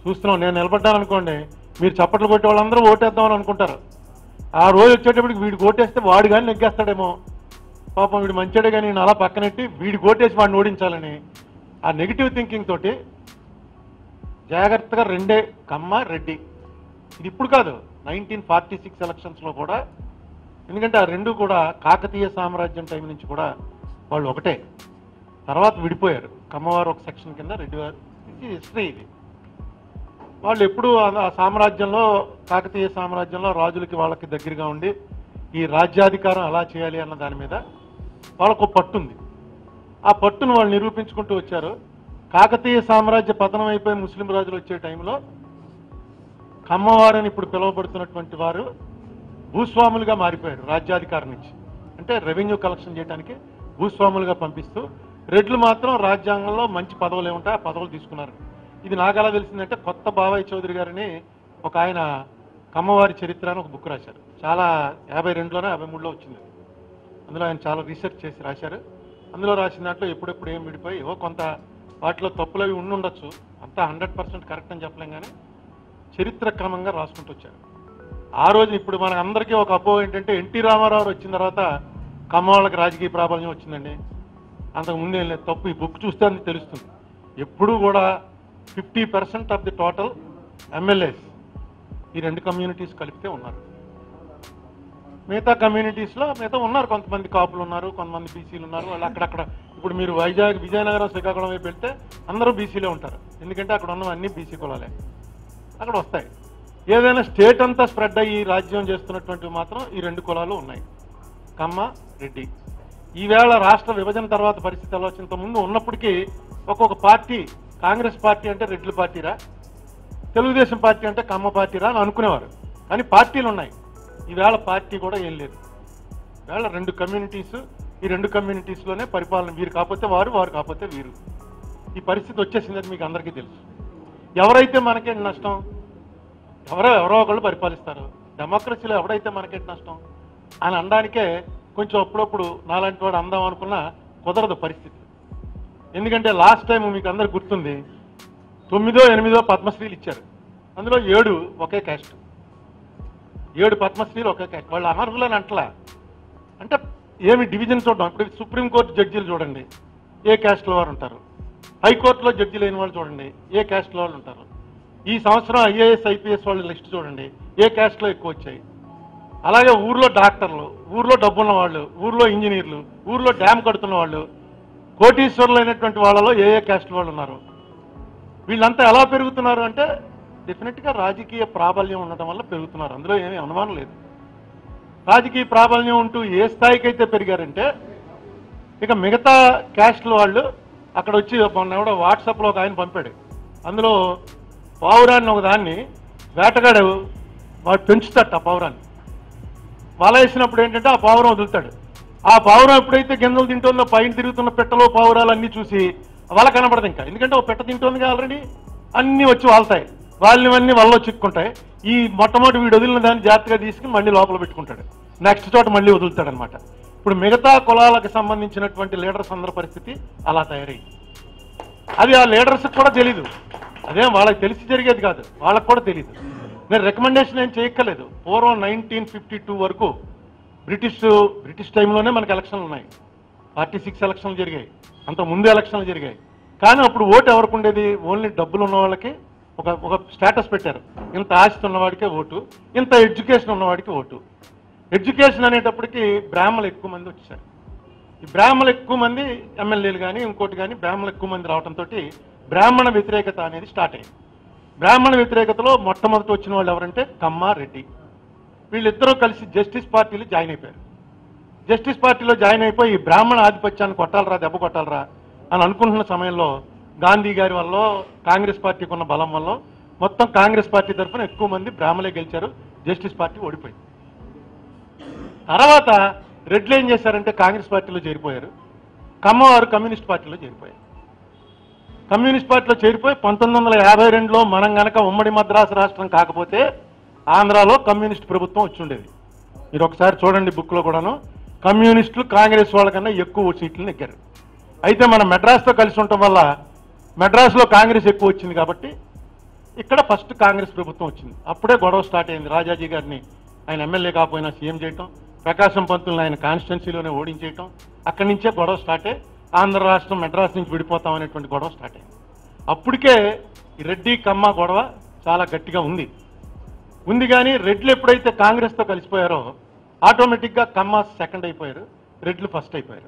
చూస్తున్నాం నేను నిలబడ్డాను అనుకోండి మీరు చప్పట్లు కొట్టే వాళ్ళందరూ ఓటేద్దామని అనుకుంటారు ఆ రోజు వచ్చేటప్పటికి వీడికి ఓటేస్తే వాడు కానీ నెగ్గేస్తాడేమో పాపం వీడు మంచిడే కానీ నేను అలా పక్కనెట్టి వీడికి ఓటేసి వాడిని ఓడించాలని ఆ నెగిటివ్ థింకింగ్ తోటి జాగ్రత్తగా రెండే కమ్మ రెడ్డి ఇది ఇప్పుడు కాదు నైన్టీన్ ఫార్టీ సిక్స్ ఎలక్షన్స్లో కూడా ఎందుకంటే ఆ రెండు కూడా కాకతీయ సామ్రాజ్యం టైం నుంచి కూడా వాళ్ళు ఒకటే తర్వాత విడిపోయారు కమ్మవారు ఒక సెక్షన్ కింద రెడ్డి వారు ఇది హిస్టరీ ఇది వాళ్ళు ఎప్పుడు ఆ సామ్రాజ్యంలో కాకతీయ సామ్రాజ్యంలో రాజులకి వాళ్ళకి దగ్గరగా ఉండి ఈ రాజ్యాధికారం ఎలా చేయాలి అన్న దాని మీద వాళ్ళకు ఒక పట్టు ఉంది ఆ పట్టును వాళ్ళు నిరూపించుకుంటూ వచ్చారు కాకతీయ సామ్రాజ్య పతనం అయిపోయి ముస్లిం రాజులు వచ్చే టైంలో కమ్మవారని ఇప్పుడు పిలువబడుతున్నటువంటి వారు భూస్వాములుగా మారిపోయారు రాజ్యాధికారం నుంచి అంటే రెవెన్యూ కలెక్షన్ చేయడానికి భూస్వాములుగా పంపిస్తూ రెడ్లు మాత్రం రాజ్యాంగంలో మంచి పదవులు ఏముంటాయి ఆ పదవులు తీసుకున్నారు ఇది నాకు ఎలా తెలిసిందంటే కొత్త బాబాయ్ చౌదరి గారిని ఒక ఆయన కమ్మవారి చరిత్ర అని ఒక బుక్ రాశారు చాలా యాభై రెండులోనే యాభై మూడులో వచ్చింది అందులో ఆయన చాలా రీసెర్చ్ చేసి రాశారు అందులో రాసిన దాంట్లో ఎప్పుడెప్పుడు ఏం విడిపోయి ఏవో కొంత వాటిలో తప్పులు అవి ఉండి ఉండొచ్చు అంతా హండ్రెడ్ పర్సెంట్ కరెక్ట్ అని చెప్పలేం కానీ చరిత్ర క్రమంగా రాసుకుంటూ వచ్చారు ఆ రోజు ఇప్పుడు మన అందరికీ ఒక అపో ఏంటంటే ఎన్టీ రామారావు వచ్చిన తర్వాత కమ్మవాళ్ళకి రాజకీయ ప్రాబల్యం వచ్చిందండి అంతకు ముందు ఏం లేదు తప్పు ఈ బుక్ చూస్తే అది తెలుస్తుంది ఎప్పుడూ కూడా fifty percent of the total MLAs ఈ రెండు కమ్యూనిటీస్ కలిపితే ఉన్నారు మిగతా కమ్యూనిటీస్లో మిగతా ఉన్నారు కొంతమంది కాపులు ఉన్నారు కొంతమంది బీసీలు ఉన్నారు వాళ్ళు అక్కడక్కడ ఇప్పుడు మీరు వైజాగ్ విజయనగరం శ్రీకాకుళం వైపు వెళ్తే అందరూ బీసీలే ఉంటారు ఎందుకంటే అక్కడ ఉన్నవన్నీ బీసీ కులాలే అక్కడ వస్తాయి ఏదైనా స్టేట్ అంతా స్ప్రెడ్ అయ్యి రాజ్యం చేస్తున్నటువంటివి మాత్రం ఈ రెండు కులాలు ఉన్నాయి కమ్మ రెడ్డి ఈవేళ రాష్ట్ర విభజన తర్వాత పరిస్థితి ఎలా వచ్చినంత ముందు ఉన్నప్పటికీ ఒక్కొక్క పార్టీ కాంగ్రెస్ పార్టీ అంటే రెడ్ల పార్టీరా తెలుగుదేశం పార్టీ అంటే కమ్మ పార్టీరా అని అనుకునేవారు కానీ పార్టీలు ఉన్నాయి ఈవేళ పార్టీ కూడా ఏం లేదు ఈవేళ రెండు కమ్యూనిటీస్ ఈ రెండు కమ్యూనిటీస్లోనే పరిపాలన వీరు కాకపోతే వారు వారు కాకపోతే వీరు ఈ పరిస్థితి వచ్చేసింది అది మీకు అందరికీ తెలుసు ఎవరైతే మనకేంటి నష్టం ఎవరో ఎవరో ఒకళ్ళు పరిపాలిస్తారు డెమోక్రసీలో ఎవడైతే మనకేంటి నష్టం అని అనడానికే కొంచెం అప్పుడప్పుడు నాలాంటి వాడు అందాం అనుకున్నా కుదరదు పరిస్థితి ఎందుకంటే లాస్ట్ టైం మీకు అందరికి గుర్తుంది తొమ్మిదో ఎనిమిదో పద్మశ్రీలు ఇచ్చారు అందులో ఏడు ఒకే క్యాస్ట్ ఏడు పద్మశ్రీలు ఒకే క్యాస్ట్ వాళ్ళు అనర్హులని అంటలా అంటే ఏమి డివిజన్ చూడడం ఇప్పుడు సుప్రీంకోర్టు జడ్జీలు చూడండి ఏ క్యాస్ట్లో వారు ఉంటారు హైకోర్టులో జడ్జీలు అయిన వాళ్ళు చూడండి ఏ క్యాస్ట్లో వాళ్ళు ఉంటారు ఈ సంవత్సరం ఐఏఎస్ ఐపీఎస్ వాళ్ళ లిస్ట్ చూడండి ఏ క్యాస్ట్లో ఎక్కువ వచ్చాయి అలాగే ఊర్లో డాక్టర్లు ఊర్లో డబ్బున్న వాళ్ళు ఊర్లో ఇంజనీర్లు ఊర్లో డ్యామ్ కడుతున్న వాళ్ళు కోటీశ్వరులు అయినటువంటి వాళ్ళలో ఏ ఏ క్యాస్ట్ వాళ్ళు ఉన్నారు వీళ్ళంతా ఎలా పెరుగుతున్నారు అంటే డెఫినెట్గా రాజకీయ ప్రాబల్యం ఉండటం వల్ల పెరుగుతున్నారు అందులో ఏమీ అనుమానం లేదు రాజకీయ ప్రాబల్యం ఉంటూ ఏ స్థాయికి అయితే పెరిగారంటే ఇక మిగతా క్యాస్ట్ల వాళ్ళు అక్కడ వచ్చి మొన్న ఎవడో వాట్సాప్లో ఒక ఆయన పంపాడు అందులో పావురాన్ని ఒక దాన్ని వేటగాడు వాడు పెంచుతాడు ఆ పావురాన్ని వల వేసినప్పుడు ఏంటంటే ఆ పావురం వదులుతాడు ఆ పావురం ఎప్పుడైతే గింజలు తింటుందో పైన తిరుగుతున్న పెట్టలో పావురాలు అన్ని చూసి వల కనబడదు ఇంకా ఎందుకంటే ఒక పెట్ట తింటుంది ఆల్రెడీ అన్ని వచ్చి వాళ్తాయి వాళ్ళనివన్నీ వల్ల చిక్కుంటాయి ఈ మొట్టమొదటి వీడు వదిలిన దాన్ని జాగ్రత్తగా తీసుకుని మళ్ళీ లోపల పెట్టుకుంటాడు నెక్స్ట్ చోట మళ్ళీ వదులుతాడు అనమాట ఇప్పుడు మిగతా కులాలకు సంబంధించినటువంటి లీడర్స్ అందరి పరిస్థితి అలా తయారైంది అది ఆ లీడర్స్ కూడా తెలీదు అదేం వాళ్ళకి తెలిసి జరిగేది కాదు వాళ్ళకి కూడా తెలియదు నేను రికమెండేషన్ ఏం చేయక్కర్లేదు పూర్వం నైన్టీన్ ఫిఫ్టీ టూ వరకు బ్రిటిష్ బ్రిటిష్ టైంలోనే మనకి ఎలక్షన్లు ఉన్నాయి ఫార్టీ సిక్స్ ఎలక్షన్లు జరిగాయి అంత ముందు ఎలక్షన్లు జరిగాయి కానీ అప్పుడు ఓటు ఎవరికి ఉండేది ఓన్లీ డబ్బులు ఉన్న వాళ్ళకి ఒక ఒక స్టేటస్ పెట్టారు ఇంత ఆస్తి ఉన్నవాడికే ఓటు ఇంత ఎడ్యుకేషన్ ఉన్నవాడికి ఓటు ఎడ్యుకేషన్ అనేటప్పటికి బ్రాహ్మణులు ఎక్కువ మంది వచ్చారు ఈ బ్రాహ్మణులు ఎక్కువ మంది ఎమ్మెల్యేలు కానీ ఇంకోటి కానీ బ్రాహ్మణులు ఎక్కువ మంది రావడంతో బ్రాహ్మణ వ్యతిరేకత అనేది స్టార్ట్ అయింది బ్రాహ్మణ వ్యతిరేకతలో మొట్టమొదటి వచ్చిన వాళ్ళు ఎవరంటే కమ్మ రెడ్డి వీళ్ళిద్దరూ కలిసి జస్టిస్ పార్టీలో జాయిన్ అయిపోయారు జస్టిస్ పార్టీలో జాయిన్ అయిపోయి ఈ బ్రాహ్మణ ఆధిపత్యాన్ని కొట్టాలరా దెబ్బ కొట్టాలరా అని అనుకుంటున్న సమయంలో గాంధీ గారి వల్ల కాంగ్రెస్ పార్టీకి ఉన్న బలం వల్ల మొత్తం కాంగ్రెస్ పార్టీ తరఫున ఎక్కువ మంది బ్రాహ్మలే గెలిచారు జస్టిస్ పార్టీ ఓడిపోయింది తర్వాత రెడ్లు ఏం చేశారంటే కాంగ్రెస్ పార్టీలో చేరిపోయారు కమ్మవారు కమ్యూనిస్ట్ పార్టీలో చేరిపోయారు కమ్యూనిస్ట్ పార్టీలో చేరిపోయి పంతొమ్మిది వందల యాభై రెండులో మనం గనక ఉమ్మడి మద్రాసు రాష్ట్రం కాకపోతే ఆంధ్రాలో కమ్యూనిస్ట్ ప్రభుత్వం వచ్చి ఉండేది మీరు ఒకసారి చూడండి బుక్లో కూడాను కమ్యూనిస్టులు కాంగ్రెస్ వాళ్ళకన్నా ఎక్కువ సీట్లు నెగ్గారు అయితే మనం మెడ్రాస్తో కలిసి ఉండటం వల్ల మెడ్రాస్లో కాంగ్రెస్ ఎక్కువ వచ్చింది కాబట్టి ఇక్కడ ఫస్ట్ కాంగ్రెస్ ప్రభుత్వం వచ్చింది అప్పుడే గొడవ స్టార్ట్ అయింది రాజాజీ గారిని ఆయన ఎమ్మెల్యే కాకపోయినా సీఎం చేయటం ప్రకాశం పంతులను ఆయన కాన్స్టిట్యున్సీలోనే ఓడించేయటం అక్కడి నుంచే గొడవ స్టార్ట్ అయ్యి ఆంధ్ర రాష్ట్రం మెడ్రాస్ నుంచి విడిపోతాం అనేటువంటి గొడవ స్టార్ట్ అయింది అప్పటికే ఈ రెడ్డి కమ్మ గొడవ చాలా గట్టిగా ఉంది ఉంది కానీ రెడ్లు ఎప్పుడైతే కాంగ్రెస్తో కలిసిపోయారో ఆటోమేటిక్గా కమ్మ సెకండ్ అయిపోయారు రెడ్లు ఫస్ట్ అయిపోయారు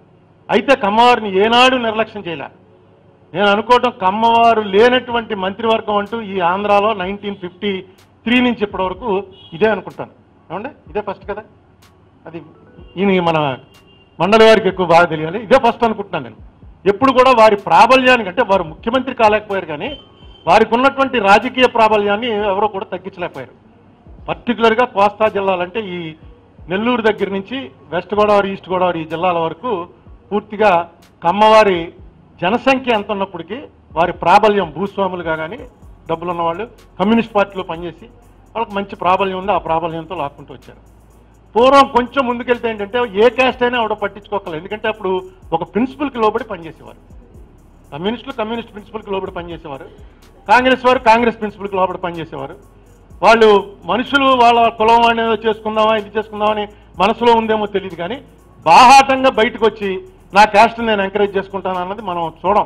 అయితే కమ్మవారిని ఏనాడు నిర్లక్ష్యం చేయలే నేను అనుకోవటం కమ్మవారు లేనటువంటి మంత్రివర్గం అంటూ ఈ ఆంధ్రాలో నైన్టీన్ ఫిఫ్టీ త్రీ నుంచి ఇప్పటి వరకు ఇదే అనుకుంటాను ఏమండి ఇదే ఫస్ట్ కదా అది ఈయన మన మండలి వారికి ఎక్కువ బాగా తెలియాలి ఇదే ఫస్ట్ అనుకుంటున్నాను నేను ఎప్పుడు కూడా వారి ప్రాబల్యానికి అంటే వారు ముఖ్యమంత్రి కాలేకపోయారు కానీ వారికి ఉన్నటువంటి రాజకీయ ప్రాబల్యాన్ని ఎవరో కూడా తగ్గించలేకపోయారు పర్టికులర్గా కోస్తా జిల్లాలంటే ఈ నెల్లూరు దగ్గర నుంచి వెస్ట్ గోదావరి ఈస్ట్ గోదావరి ఈ జిల్లాల వరకు పూర్తిగా కమ్మవారి జనసంఖ్య ఎంత ఉన్నప్పటికీ వారి ప్రాబల్యం భూస్వాములుగా కానీ డబ్బులు ఉన్నవాళ్ళు కమ్యూనిస్ట్ పార్టీలో పనిచేసి వాళ్ళకి మంచి ప్రాబల్యం ఉంది ఆ ప్రాబల్యంతో లాక్కుంటూ వచ్చారు పూర్వం కొంచెం ముందుకెళ్తే ఏంటంటే ఏ క్యాస్ట్ అయినా ఆవిడ పట్టించుకోకలేదు ఎందుకంటే అప్పుడు ఒక ప్రిన్సిపల్కి లోబడి పనిచేసేవారు కమ్యూనిస్టులు కమ్యూనిస్ట్ ప్రిన్సిపల్కి లోబడి పనిచేసేవారు కాంగ్రెస్ వారు కాంగ్రెస్ ప్రిన్సిపల్కి లోబడి పనిచేసేవారు వాళ్ళు మనుషులు వాళ్ళ కులం వాడిని ఏదో చేసుకుందామా ఇది చేసుకుందామని మనసులో ఉందేమో తెలియదు కానీ బాహాటంగా బయటకు వచ్చి నా క్యాస్ట్ నేను ఎంకరేజ్ చేసుకుంటాను అన్నది మనం చూడం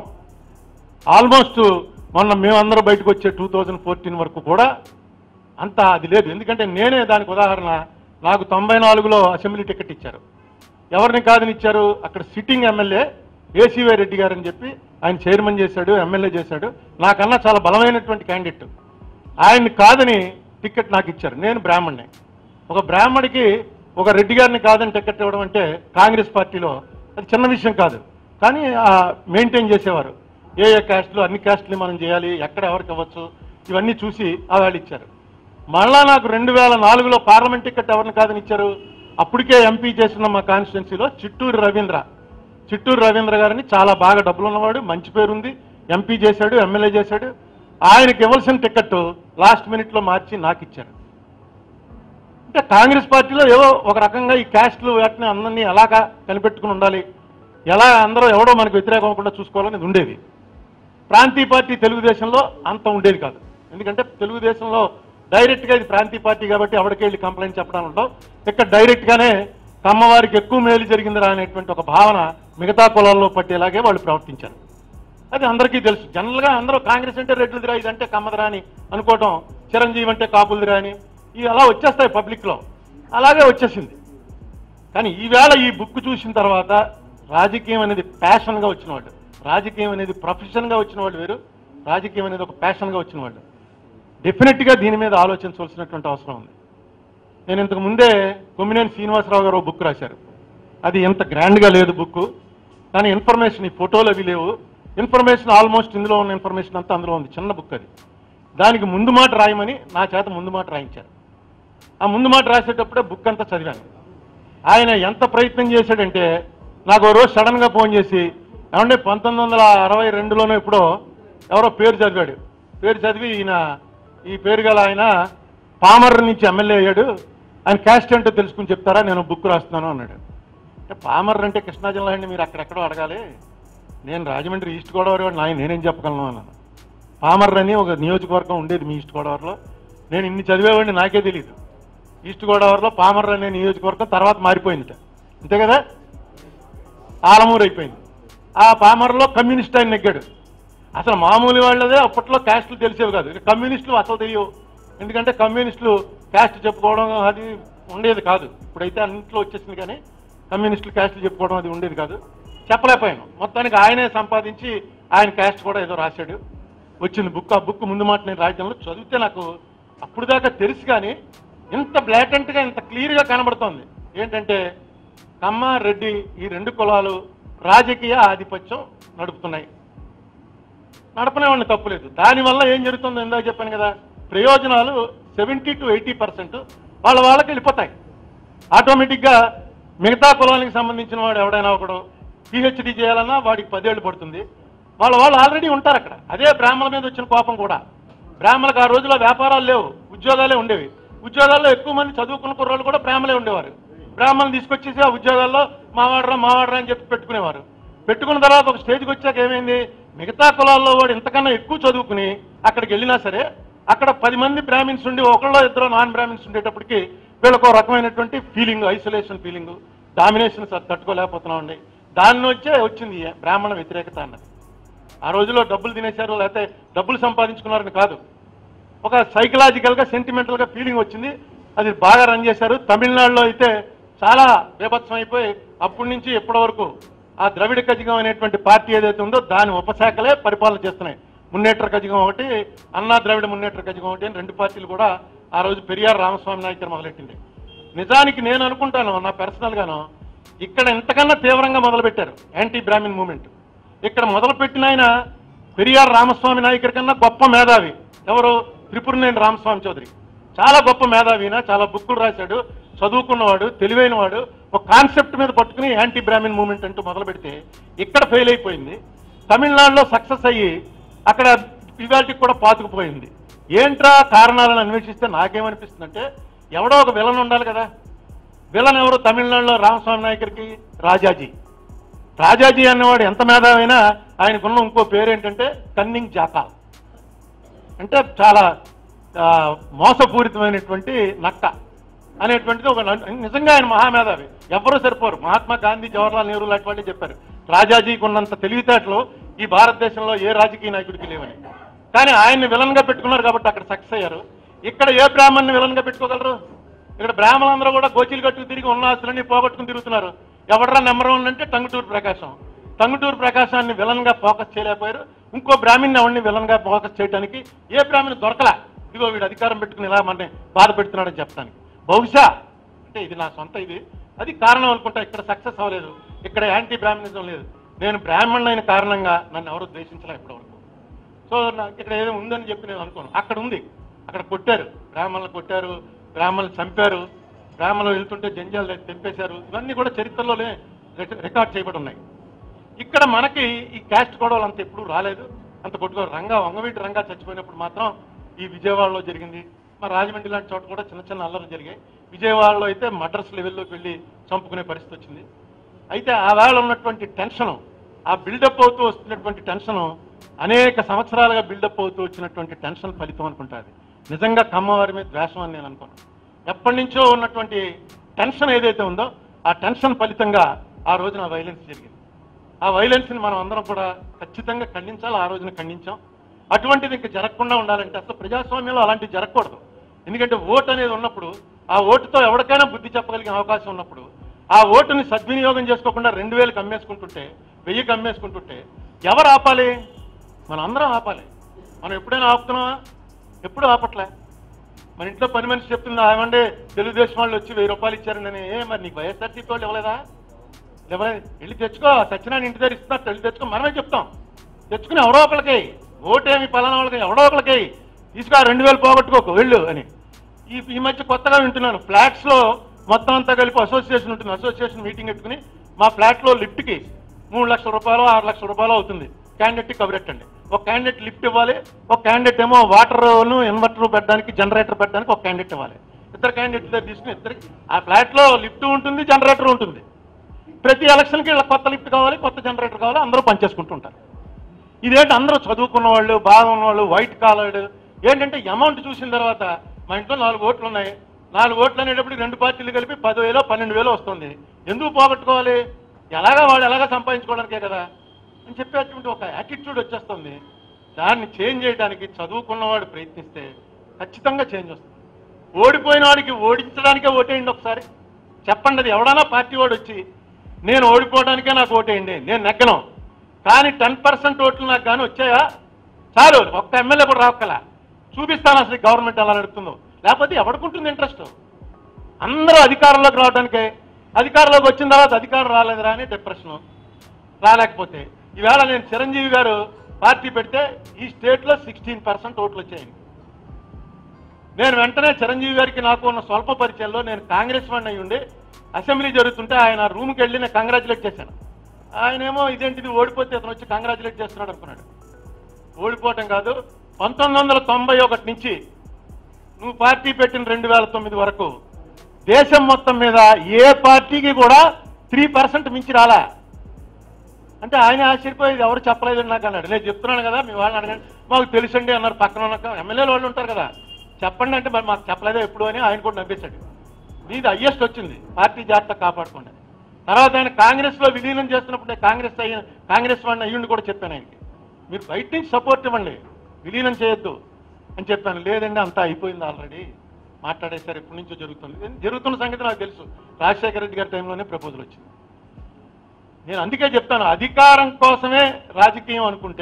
ఆల్మోస్ట్ మొన్న మేమందరం బయటకు వచ్చే టూ థౌజండ్ ఫోర్టీన్ వరకు కూడా అంత అది లేదు ఎందుకంటే నేనే దానికి ఉదాహరణ నాకు తొంభై నాలుగులో అసెంబ్లీ టికెట్ ఇచ్చారు ఎవరిని కాదని ఇచ్చారు అక్కడ సిట్టింగ్ ఎమ్మెల్యే ఏసీవై రెడ్డి గారు అని చెప్పి ఆయన చైర్మన్ చేశాడు ఎమ్మెల్యే చేశాడు నాకన్నా చాలా బలమైనటువంటి క్యాండిడేట్ ఆయన్ని కాదని టికెట్ నాకు ఇచ్చారు నేను బ్రాహ్మణ్ణి ఒక బ్రాహ్మడికి ఒక రెడ్డి గారిని కాదని టికెట్ ఇవ్వడం అంటే కాంగ్రెస్ పార్టీలో అది చిన్న విషయం కాదు కానీ మెయింటైన్ చేసేవారు ఏ ఏ క్యాస్ట్లు అన్ని క్యాస్ట్ని మనం చేయాలి ఎక్కడ ఎవరికి ఇవ్వచ్చు ఇవన్నీ చూసి ఆ వాళ్ళు ఇచ్చారు మళ్ళా నాకు రెండు వేల నాలుగులో పార్లమెంట్ టికెట్ ఎవరిని కాదని ఇచ్చారు అప్పటికే ఎంపీ చేసిన మా కాన్స్టిట్యున్సీలో చిట్టూరు రవీంద్ర చిట్టూరు రవీంద్ర గారిని చాలా బాగా డబ్బులు ఉన్నవాడు మంచి పేరుంది ఎంపీ చేశాడు ఎమ్మెల్యే చేశాడు ఆయనకి ఇవ్వాల్సిన టికెట్ లాస్ట్ మినిట్లో మార్చి నాకు ఇచ్చారు అంటే కాంగ్రెస్ పార్టీలో ఏవో ఒక రకంగా ఈ క్యాస్ట్లు వాటిని అందరినీ ఎలాగా కనిపెట్టుకుని ఉండాలి ఎలా అందరూ ఎవడో మనకు వ్యతిరేకం అవ్వకుండా చూసుకోవాలనేది ఉండేది ప్రాంతీయ పార్టీ తెలుగుదేశంలో అంత ఉండేది కాదు ఎందుకంటే తెలుగుదేశంలో డైరెక్ట్గా ఇది ప్రాంతీయ పార్టీ కాబట్టి ఎవరికి వెళ్ళి కంప్లైంట్ చెప్పడం ఉండవు ఇక్కడ డైరెక్ట్గానే కమ్మవారికి ఎక్కువ మేలు జరిగిందిరా అనేటువంటి ఒక భావన మిగతా కులాల్లో పట్టేలాగే వాళ్ళు ప్రవర్తించారు అది అందరికీ తెలుసు జనరల్గా అందరూ కాంగ్రెస్ అంటే రెడ్లదిరా ఇదంటే కమ్మదిరా అని అనుకోవటం చిరంజీవి అంటే కాపులదిరా అని ఇవి అలా వచ్చేస్తాయి పబ్లిక్లో అలాగే వచ్చేసింది కానీ ఈవేళ ఈ బుక్ చూసిన తర్వాత రాజకీయం అనేది ప్యాషన్గా వచ్చిన వాళ్ళు రాజకీయం అనేది ప్రొఫెషన్గా వచ్చిన వాళ్ళు వేరు రాజకీయం అనేది ఒక ప్యాషన్గా వచ్చిన వాళ్ళు డెఫినెట్గా దీని మీద ఆలోచించవలసినటువంటి అవసరం ఉంది నేను ఇంతకు ముందే కొమ్మినేని శ్రీనివాసరావు గారు బుక్ రాశారు అది ఎంత గ్రాండ్గా లేదు బుక్ కానీ ఇన్ఫర్మేషన్ ఈ ఫోటోలు అవి లేవు ఇన్ఫర్మేషన్ ఆల్మోస్ట్ ఇందులో ఉన్న ఇన్ఫర్మేషన్ అంతా అందులో ఉంది చిన్న బుక్ అది దానికి ముందు మాట రాయమని నా చేత ముందు మాట రాయించారు ఆ ముందు మాట రాసేటప్పుడే బుక్ అంతా చదివాను ఆయన ఎంత ప్రయత్నం చేశాడంటే నాకు ఓ రోజు సడన్ గా ఫోన్ చేసి ఏమంటే పంతొమ్మిది వందల అరవై రెండులోనే ఎప్పుడో ఎవరో పేరు చదివాడు పేరు చదివి ఈయన ఈ పేరు గల ఆయన పామర్ నుంచి ఎమ్మెల్యే అయ్యాడు ఆయన క్యాస్ట్ ఏంటో తెలుసుకుని చెప్తారా నేను బుక్ రాస్తున్నాను అన్నాడు అంటే పామర్ అంటే కృష్ణా జిల్లా అండి మీరు అక్కడెక్కడో అడగాలి నేను రాజమండ్రి ఈస్ట్ గోదావరి వాడిని ఆయన నేనేం చెప్పగలను అన్నాను పామర్ అని ఒక నియోజకవర్గం ఉండేది మీ ఈస్ట్ గోదావరిలో నేను ఇన్ని చదివేవాడిని నాకే తెలియదు ఈస్ట్ గోదావరిలో పామర్ అనే నియోజకవర్గం తర్వాత మారిపోయిందిట అంతే కదా ఆలమూరు అయిపోయింది ఆ పామర్లో కమ్యూనిస్ట్ ఆయన నెగ్గాడు అసలు మామూలు వాళ్ళదే అప్పట్లో క్యాస్ట్లు తెలిసేవి కాదు ఇక కమ్యూనిస్టులు అసలు తెలియవు ఎందుకంటే కమ్యూనిస్టులు క్యాస్ట్ చెప్పుకోవడం అది ఉండేది కాదు ఇప్పుడైతే అన్నింటిలో వచ్చేసింది కానీ కమ్యూనిస్టులు క్యాస్ట్లు చెప్పుకోవడం అది ఉండేది కాదు చెప్పలేకపోయాను మొత్తానికి ఆయనే సంపాదించి ఆయన క్యాస్ట్ కూడా ఏదో రాశాడు వచ్చింది బుక్ ఆ బుక్ ముందు మాట నేను రాయడంలో చదివితే నాకు అప్పుడు దాకా తెలుసు కానీ ఇంత బ్లాటెంట్గా ఇంత క్లియర్గా కనబడుతోంది ఏంటంటే కమ్మ రెడ్డి ఈ రెండు కులాలు రాజకీయ ఆధిపత్యం నడుపుతున్నాయి నడపనేవాడిని తప్పులేదు దానివల్ల ఏం జరుగుతుందో ఇందాక చెప్పాను కదా ప్రయోజనాలు సెవెంటీ టు ఎయిటీ పర్సెంట్ వాళ్ళ వాళ్ళకి వెళ్ళిపోతాయి ఆటోమేటిక్గా మిగతా కులానికి సంబంధించిన వాడు ఎవడైనా ఒకడు పిహెచ్డి చేయాలన్నా వాడికి పదేళ్ళు పడుతుంది వాళ్ళ వాళ్ళు ఆల్రెడీ ఉంటారు అక్కడ అదే బ్రాహ్మణుల మీద వచ్చిన కోపం కూడా బ్రాహ్మణులకు ఆ రోజుల్లో వ్యాపారాలు లేవు ఉద్యోగాలే ఉండేవి ఉద్యోగాల్లో ఎక్కువ మంది చదువుకున్న కుర్రోళ్ళు కూడా బ్రాహ్మలే ఉండేవారు బ్రాహ్మణులు తీసుకొచ్చేసి ఆ ఉద్యోగాల్లో మావాడరా మావాడరా అని చెప్పి పెట్టుకునేవారు పెట్టుకున్న తర్వాత ఒక స్టేజ్కి వచ్చాక ఏమైంది మిగతా కులాల్లో వాడు ఇంతకన్నా ఎక్కువ చదువుకుని అక్కడికి వెళ్ళినా సరే అక్కడ పది మంది బ్రాహ్మిన్స్ ఉండి ఒకళ్ళో ఇద్దరు నాన్ బ్రాహ్మిన్స్ ఉండేటప్పటికి వీళ్ళకు ఒక రకమైనటువంటి ఫీలింగ్ ఐసోలేషన్ ఫీలింగ్ డామినేషన్ తట్టుకోలేకపోతున్నామండి దాని నుంచే వచ్చింది ఈ బ్రాహ్మణ వ్యతిరేకత అన్నది ఆ రోజుల్లో డబ్బులు తినేశారు లేకపోతే డబ్బులు సంపాదించుకున్నారని కాదు ఒక సైకలాజికల్ గా సెంటిమెంటల్ గా ఫీలింగ్ వచ్చింది అది బాగా రన్ చేశారు తమిళనాడులో అయితే చాలా బేభత్సం అయిపోయి అప్పటి నుంచి ఇప్పటి వరకు ఆ ద్రవిడ కజగం అనేటువంటి పార్టీ ఏదైతే ఉందో దాని ఉపశాఖలే పరిపాలన చేస్తున్నాయి మున్నేట్ర కజగం ఒకటి అన్నా ద్రవిడ మున్నేట్ర కజగం ఒకటి అని రెండు పార్టీలు కూడా ఆ రోజు పెరియార్ రామస్వామి నాయకర్ మొదలెట్టింది నిజానికి నేను అనుకుంటాను నా పర్సనల్ గాను ఇక్కడ ఇంతకన్నా తీవ్రంగా మొదలుపెట్టారు యాంటీ బ్రాహ్మిన్ మూమెంట్ ఇక్కడ మొదలుపెట్టిన ఆయన పెరియార్ రామస్వామి నాయకర్ కన్నా గొప్ప మేధావి ఎవరు త్రిపురనేని రామస్వామి చౌదరి చాలా గొప్ప మేధావిన చాలా బుక్కులు రాశాడు చదువుకున్నవాడు తెలివైనవాడు ఒక కాన్సెప్ట్ మీద పట్టుకుని యాంటీ బ్రాహ్మిన్ మూమెంట్ అంటూ మొదలు పెడితే ఇక్కడ ఫెయిల్ అయిపోయింది తమిళనాడులో సక్సెస్ అయ్యి అక్కడ ఇవాళకి కూడా పాతుకుపోయింది ఏంట్రా కారణాలను అన్వేషిస్తే నాకేమనిపిస్తుందంటే ఎవడో ఒక విలన్ ఉండాలి కదా విలన్ ఎవరు తమిళనాడులో రామస్వామి నాయకర్కి రాజాజీ రాజాజీ అన్నవాడు ఎంత మేధావైనా ఆయనకున్న ఇంకో పేరు ఏంటంటే కన్నింగ్ జాకాల్ అంటే చాలా ఆ, మోసపూరితమైనటువంటి నక్క అనేటువంటిది ఒక న- నిజంగా ఆయన మహామేధావి ఎవరూ సరిపోరు మహాత్మా గాంధీ జవహర్లాల్ నెహ్రూ లాంటి వాళ్ళు చెప్పారు రాజాజీకి ఉన్నంత తెలివితేటలు ఈ భారతదేశంలో ఏ రాజకీయ నాయకుడికి లేవని కానీ ఆయన్ని విలన్ గా పెట్టుకున్నారు కాబట్టి అక్కడ సక్సెస్ అయ్యారు ఇక్కడ ఏ బ్రాహ్మణ్ని విలన్ గా పెట్టుకోగలరు ఇక్కడ బ్రాహ్మణులందరూ కూడా గోచీలు కట్టుకు తిరిగి ఉన్న ఆస్తులన్నీ పోగొట్టుకుని తిరుగుతున్నారు ఎవడరా నెంబర్ వన్ అంటే టంగుటూరు ప్రకాశం టంగుటూరు ప్రకాశాన్ని విలన్ గా ఫోకస్ చేయలేకపోయారు ఇంకో బ్రాహ్మణ్ ఎవరిని విలన్ గా ఫోకస్ చేయడానికి ఏ బ్రాహ్మణ్ దొరకలా ఇదిగో వీడు అధికారం పెట్టుకుని ఇలా మనని బాధ పెడుతున్నాడని చెప్తానికి బహుశా అంటే ఇది నా సొంత ఇది అది కారణం అనుకుంటా ఇక్కడ సక్సెస్ అవ్వలేదు ఇక్కడ యాంటీ బ్రాహ్మణిజం లేదు నేను బ్రాహ్మణ్ అయిన కారణంగా నన్ను ఎవరు ద్వేషించలే ఇప్పటివరకు సో నాకు ఇక్కడ ఏదో ఉందని చెప్పి నేను అనుకోను అక్కడ ఉంది అక్కడ కొట్టారు బ్రాహ్మణులు కొట్టారు బ్రాహ్మణులు చంపారు బ్రాహ్మణులు వెళ్తుంటే జంజాలు తెంపేశారు ఇవన్నీ కూడా చరిత్రలోనే రిక- రికార్డ్ చేయబడి ఉన్నాయి ఇక్కడ మనకి ఈ క్యాస్ట్ గొడవలు అంత ఎప్పుడు రాలేదు అంత కొట్టుకో రంగా వంగవీటి రంగా చచ్చిపోయినప్పుడు మాత్రం ఈ విజయవాడలో జరిగింది మా రాజమండ్రి లాంటి చోట కూడా చిన్న చిన్న అల్లర్లు జరిగాయి విజయవాడలో అయితే మడ్రస్ లెవెల్లోకి వెళ్ళి చంపుకునే పరిస్థితి వచ్చింది అయితే ఆ వేళ ఉన్నటువంటి టెన్షను ఆ బిల్డప్ అవుతూ వస్తున్నటువంటి టెన్షను అనేక సంవత్సరాలుగా బిల్డప్ అవుతూ వచ్చినటువంటి టెన్షన్ ఫలితం అనుకుంటాది నిజంగా కమ్మవారి మీద ద్వేషం అని నేను అనుకోను ఎప్పటి నుంచో ఉన్నటువంటి టెన్షన్ ఏదైతే ఉందో ఆ టెన్షన్ ఫలితంగా ఆ రోజున వైలెన్స్ జరిగింది ఆ వైలెన్స్ ని మనం అందరం కూడా ఖచ్చితంగా ఖండించాలి ఆ రోజున ఖండించాం అటువంటిది ఇంకా జరగకుండా ఉండాలంటే అసలు ప్రజాస్వామ్యంలో అలాంటివి జరగకూడదు ఎందుకంటే ఓటు అనేది ఉన్నప్పుడు ఆ ఓటుతో ఎవరికైనా బుద్ధి చెప్పగలిగే అవకాశం ఉన్నప్పుడు ఆ ఓటుని సద్వినియోగం చేసుకోకుండా రెండు వేలకు అమ్మేసుకుంటుంటే వెయ్యికి అమ్మేసుకుంటుంటే ఎవరు ఆపాలి మనం అందరం ఆపాలి మనం ఎప్పుడైనా ఆపుతున్నావా ఎప్పుడు ఆపట్లే మన ఇంట్లో పని మనిషి చెప్తుంది ఏమంటే తెలుగుదేశం వాళ్ళు వచ్చి వెయ్యి రూపాయలు ఇచ్చారని ఏ మరి నీకు వైఎస్ఆర్సీపీ వాళ్ళు ఇవ్వలేదా లేవా వెళ్ళి తెచ్చుకో సత్యనారాయణ ఇంటి దగ్గర ఇస్తున్నారు వెళ్ళి తెచ్చుకో మనమే చెప్తాం తెచ్చుకుని ఎవడో ఒకరికి ఓటేమి పలానా వాళ్ళకి ఎవడో ఒకరికి తీసుకురా రెండు వేలు పోగొట్టుకోకు వెళ్ళు అని ఈ ఈ మధ్య కొత్తగా వింటున్నాను ఫ్లాట్స్ లో మొత్తం అంతా కలిపి అసోసియేషన్ ఉంటుంది అసోసియేషన్ మీటింగ్ పెట్టుకుని మా ఫ్లాట్ లో లిఫ్ట్ కి మూడు లక్షల రూపాయలు ఆరు లక్షల రూపాయలు అవుతుంది క్యాండిడేట్ కి కబరెట్టండి ఒక క్యాండిడేట్ లిఫ్ట్ ఇవ్వాలి ఒక క్యాండిడేట్ ఏమో వాటర్ ఇన్వర్టర్ పెట్టడానికి జనరేటర్ పెట్టడానికి ఒక క్యాండిడేట్ ఇవ్వాలి ఇద్దరు క్యాండిడేట్ దగ్గర తీసుకుని ఇద్దరికి ఆ ఫ్లాట్ లో లిఫ్ట్ ఉంటుంది జనరేటర్ ఉంటుంది ప్రతి ఎలక్షన్కి వీళ్ళకి కొత్త లిఫ్ట్ కావాలి కొత్త జనరేటర్ కావాలి అందరూ పనిచేసుకుంటుంటారు ఇదేంటి అందరూ చదువుకున్న వాళ్ళు బాగా ఉన్నవాళ్ళు వైట్ కాలర్డ్ ఏంటంటే అమౌంట్ చూసిన తర్వాత మా ఇంట్లో నాలుగు ఓట్లు ఉన్నాయి నాలుగు ఓట్లు అనేటప్పుడు రెండు పార్టీలు కలిపి పదివేలో పన్నెండు వేలు వస్తుంది ఎందుకు పోగొట్టుకోవాలి ఎలాగా వాళ్ళు ఎలాగా సంపాదించుకోవడానికే కదా అని చెప్పేటువంటి ఒక యాటిట్యూడ్ వచ్చేస్తుంది దాన్ని చేంజ్ చేయడానికి చదువుకున్నవాడు ప్రయత్నిస్తే ఖచ్చితంగా చేంజ్ వస్తుంది ఓడిపోయిన వాడికి ఓడించడానికే ఓటేయండి ఒకసారి చెప్పండి అది ఎవడన్నా పార్టీ వాడు వచ్చి నేను ఓడిపోవడానికే నాకు ఓటేయండి నేను నెగ్గను కానీ టెన్ పర్సెంట్ ఓట్లు నాకు కానీ వచ్చాయా చాలు ఒక్క ఎమ్మెల్యే కూడా రాక్కల చూపిస్తాను అసలు గవర్నమెంట్ ఎలా నడుస్తుందో లేకపోతే ఎవడుకుంటుంది ఇంట్రెస్ట్ అందరూ అధికారంలోకి రావడానికే అధికారంలోకి వచ్చిన తర్వాత అధికారం రాలేదురా అని డిప్రెషన్ రాలేకపోతే ఈవేళ నేను చిరంజీవి గారు పార్టీ పెడితే ఈ స్టేట్లో సిక్స్టీన్ పర్సెంట్ ఓట్లు వచ్చాయండి నేను వెంటనే చిరంజీవి గారికి నాకు ఉన్న స్వల్ప పరిచయంలో నేను కాంగ్రెస్ వాడిని అయ్యి ఉండి అసెంబ్లీ జరుగుతుంటే ఆయన రూమ్కి వెళ్ళి నేను కంగ్రాచులేట్ చేశాను ఆయనేమో ఇదేంటిది ఓడిపోతే అతను వచ్చి కంగ్రాచులేట్ చేస్తున్నాడు అనుకున్నాడు ఓడిపోవటం కాదు పంతొమ్మిది వందల తొంభై ఒకటి నుంచి నువ్వు పార్టీ పెట్టిన రెండు వేల తొమ్మిది వరకు దేశం మొత్తం మీద ఏ పార్టీకి కూడా త్రీ పర్సెంట్ మించి రాలా అంటే ఆయన ఆశ్చర్యపోయేది ఎవరు చెప్పలేదు నాకు అన్నాడు నేను చెప్తున్నాను కదా మీ వాళ్ళని అడగండి మాకు తెలుసండి అన్నారు పక్కన ఉన్న ఎమ్మెల్యేలు వాళ్ళు ఉంటారు కదా చెప్పండి అంటే మరి మాకు చెప్పలేదా ఎప్పుడు అని ఆయన కూడా నవ్వేశాడు మీది హయ్యెస్ట్ వచ్చింది పార్టీ జాగ్రత్త కాపాడుకోండి తర్వాత ఆయన కాంగ్రెస్ లో విలీనం చేస్తున్నప్పుడు నేను కాంగ్రెస్ అయ్యి కాంగ్రెస్ వాడిని అయ్యుండి కూడా చెప్పాను ఆయనకి మీరు బయట నుంచి సపోర్ట్ ఇవ్వండి విలీనం చేయొద్దు అని చెప్పాను లేదండి అంతా అయిపోయింది ఆల్రెడీ మాట్లాడేసారు ఎప్పటి నుంచో జరుగుతుంది జరుగుతున్న సంగతి నాకు తెలుసు రాజశేఖర రెడ్డి గారి టైంలోనే ప్రపోజల్ వచ్చింది నేను అందుకే చెప్తాను అధికారం కోసమే రాజకీయం అనుకుంటే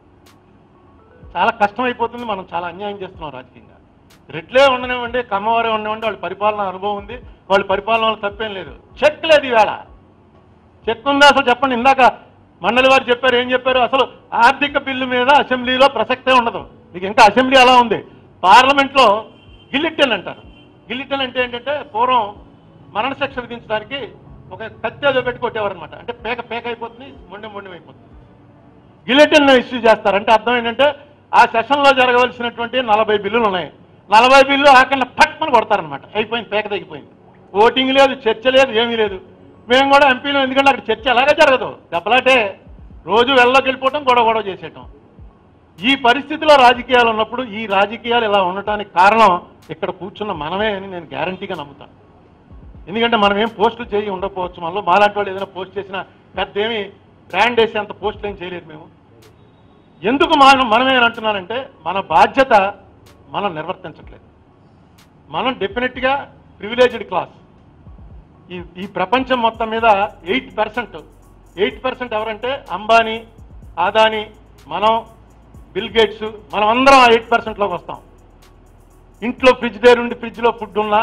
చాలా కష్టం అయిపోతుంది మనం చాలా అన్యాయం చేస్తున్నాం రాజకీయంగా రెడ్లే ఉండనివ్వండి కమ్మవారే ఉండనివ్వండి వాళ్ళ పరిపాలన అనుభవం ఉంది వాళ్ళ పరిపాలన వల్ల తప్పేం లేదు చెక్ లేదు ఈవేళ చెక్ ఉందా అసలు చెప్పండి ఇందాక మండలి వారు చెప్పారు ఏం చెప్పారు అసలు ఆర్థిక బిల్లు మీద అసెంబ్లీలో ప్రసక్తే ఉండదు మీకు ఇంకా అసెంబ్లీ అలా ఉంది పార్లమెంట్లో గిల్లిటన్ అంటారు గిల్లిటన్ అంటే ఏంటంటే పూర్వం మరణశిక్ష విధించడానికి ఒక కత్తి ఏదో పెట్టి కొట్టేవారనమాట అంటే పేక పేక అయిపోతుంది మొండెం మొండెం అయిపోతుంది గిలెటిన్ ఇష్యూ చేస్తారు అంటే అర్థం ఏంటంటే ఆ సెషన్లో జరగవలసినటువంటి నలభై బిల్లులు ఉన్నాయి నలభై బిల్లు ఆకన్నా పట్మని కొడతారనమాట అయిపోయింది పేక తగ్గిపోయింది ఓటింగ్ లేదు చర్చ లేదు ఏమీ లేదు మేము కూడా ఎంపీలు ఎందుకంటే అక్కడ చర్చ అలాగే జరగదు దెబ్బలాటే రోజు వెళ్ళలోకి వెళ్ళిపోవటం గొడవ గొడవ చేసేయటం ఈ పరిస్థితిలో రాజకీయాలు ఉన్నప్పుడు ఈ రాజకీయాలు ఇలా ఉండటానికి కారణం ఇక్కడ కూర్చున్న మనమే అని నేను గ్యారంటీగా నమ్ముతాను ఎందుకంటే మనం ఏం పోస్టులు చేయి ఉండకపోవచ్చు మనలో మాలాంటి వాళ్ళు ఏదైనా పోస్ట్ చేసినా పెద్ద ఏమి బ్రాండ్ వేసేంత పోస్టులు ఏం చేయలేదు మేము ఎందుకు మనం మనమే అంటున్నానంటే మన బాధ్యత మనం నిర్వర్తించట్లేదు మనం డెఫినెట్గా ప్రివిలేజ్డ్ క్లాస్ ఈ ఈ ప్రపంచం మొత్తం మీద ఎయిట్ పర్సెంట్ ఎయిట్ పర్సెంట్ ఎవరంటే అంబానీ ఆదాని మనం బిల్ గేట్స్ మనం అందరం ఆ ఎయిట్ పర్సెంట్లోకి వస్తాం ఇంట్లో ఫ్రిడ్జ్ దగ్గర ఉండి ఫ్రిడ్జ్లో ఫుడ్ ఉన్నా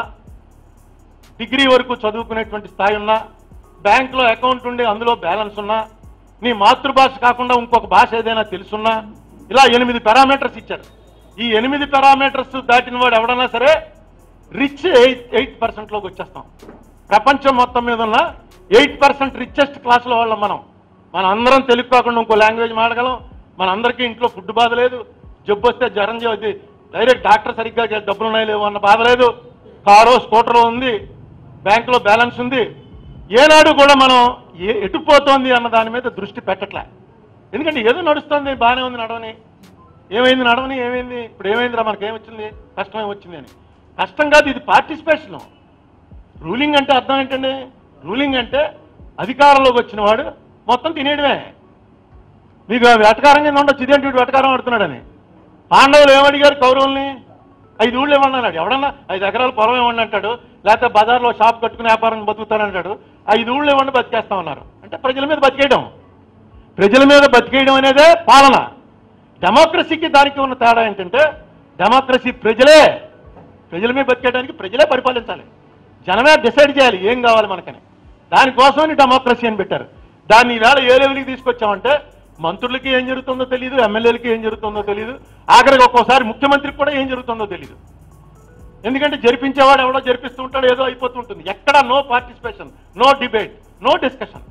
డిగ్రీ వరకు చదువుకునేటువంటి స్థాయి ఉన్నా బ్యాంకులో అకౌంట్ ఉండి అందులో బ్యాలెన్స్ ఉన్నా నీ మాతృభాష కాకుండా ఇంకొక భాష ఏదైనా తెలుసున్నా ఇలా ఎనిమిది పారామీటర్స్ ఇచ్చారు ఈ ఎనిమిది పారామీటర్స్ దాటిన వాడు ఎవడన్నా సరే రిచ్ ఎయిట్ ఎయిట్ పర్సెంట్లోకి వచ్చేస్తాం ప్రపంచం మొత్తం మీద ఉన్న ఎయిట్ పర్సెంట్ రిచెస్ట్ క్లాసులో వాళ్ళం మనం మన అందరం తెలుగు కాకుండా ఇంకో లాంగ్వేజ్ మాడగలం మన అందరికీ ఇంట్లో ఫుడ్ బాధ లేదు జబ్బు వస్తే జ్వరం చేసి డైరెక్ట్ డాక్టర్ సరిగ్గా డబ్బులు ఉన్నాయి లేవు అన్న బాధ లేదు కారో స్కూటరో ఉంది బ్యాంకులో బ్యాలెన్స్ ఉంది ఏనాడు కూడా మనం ఏ ఎటు పోతోంది అన్న దాని మీద దృష్టి పెట్టట్లే ఎందుకంటే ఏదో నడుస్తుంది బాగానే ఉంది నడవని ఏమైంది నడవని ఏమైంది ఇప్పుడు ఏమైందిరా మనకి ఏమొచ్చింది కష్టం ఏమొచ్చింది అని కష్టం కాదు ఇది పార్టిసిపేషన్ రూలింగ్ అంటే అర్థం ఏంటండి రూలింగ్ అంటే అధికారంలోకి వచ్చిన వాడు మొత్తం తినేయడమే మీకు వెటకారం కింద ఉండొచ్చు ఇదేంటి వీడు వెటకారం ఆడుతున్నాడని పాండవులు ఏమడిగారు కౌరవుల్ని ఐదు ఊళ్ళు ఇవ్వండి అన్నాడు ఎవడన్నా ఐదు ఎకరాల పొలం ఇవ్వండి అంటాడు లేకపోతే బజార్లో షాప్ కట్టుకుని వ్యాపారం బతుకుతానంటాడు ఐదు ఊళ్ళు ఇవ్వండి బతికేస్తామన్నారు అంటే ప్రజల మీద బతికేయడం ప్రజల మీద బతికేయడం అనేదే పాలన డెమోక్రసీకి దానికి ఉన్న తేడా ఏంటంటే డెమోక్రసీ ప్రజలే ప్రజల మీద బతికేయడానికి ప్రజలే పరిపాలించాలి జనమే డిసైడ్ చేయాలి ఏం కావాలి మనకని దానికోసమని డెమోక్రసీ అని పెట్టారు దాన్ని ఈవేళ ఏ లెవెల్కి తీసుకొచ్చామంటే మంత్రులకి ఏం జరుగుతుందో తెలియదు ఎమ్మెల్యేలకి ఏం జరుగుతుందో తెలియదు ఆఖరికి ఒక్కోసారి ముఖ్యమంత్రికి కూడా ఏం జరుగుతుందో తెలియదు ఎందుకంటే జరిపించేవాడు ఎవడో జరిపిస్తూ ఉంటాడు ఏదో అయిపోతుంటుంది ఎక్కడ no participation no debate no discussion